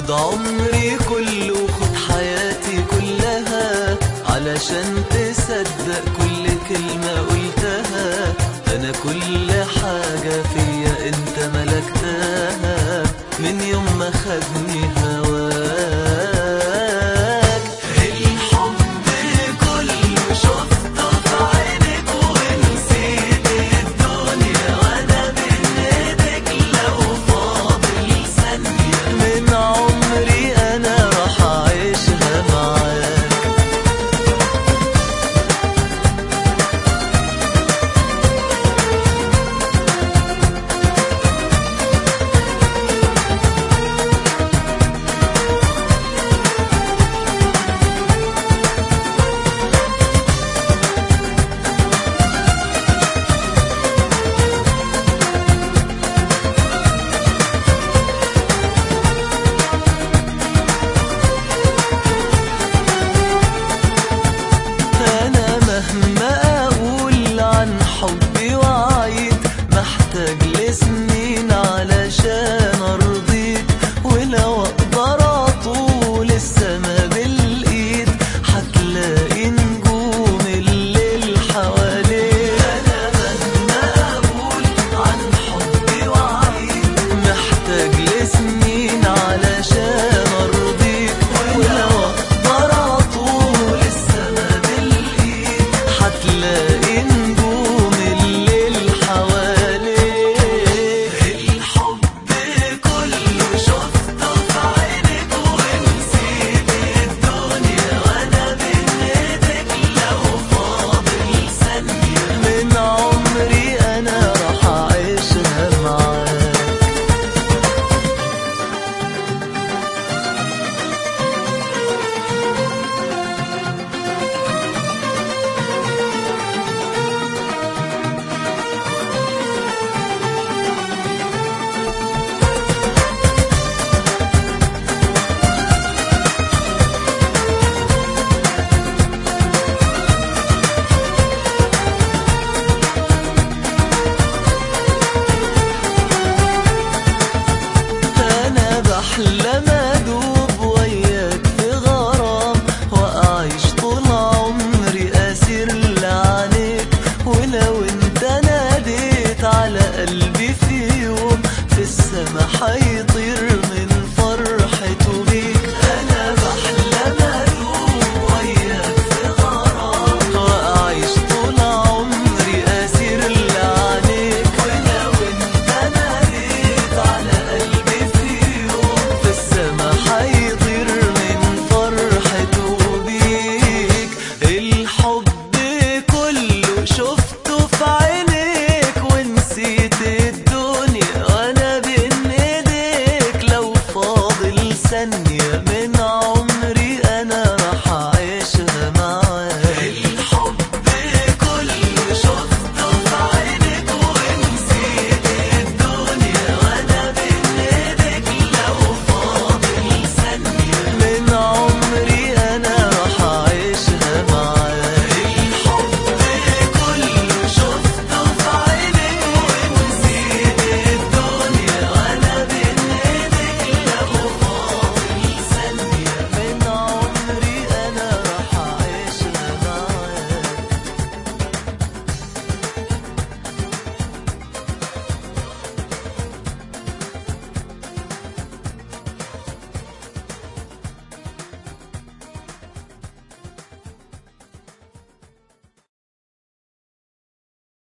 خد عمري كله خد حياتي كلها علشان تصدق كل كلمة قلتها أنا كل حاجة فيا أنت ملكتها من يوم ما خدني هواك الحب كله شفته في عينك ونسيت الدنيا وأنا بين إيدك لو فاضل ثانية من عمري أنا راح أعيشها معاك أنا مهما أقول عن حبي وعيد محتاج لسنين علشان أرضيك ولو أقدر أطول السما بالإيد هتلاقي نجوم الليل حواليك أنا مهما أقول عن حبي وعيد محتاج لسنين علشان أرضيك ولو أقدر أطول السما بالإيد هتلاقي نجوم الليل حواليك الحب كله شفته في عينك ونسيت الدنيا وأنا بين إيدك لو فاضل ثانية من عمري أنا راح أعيشها معاك أنا بحلم أدوب وياك في غرام وأعيش طول عمري أسير لعنيك ولو أنت ناديت على قلبي في يوم في السما حيطير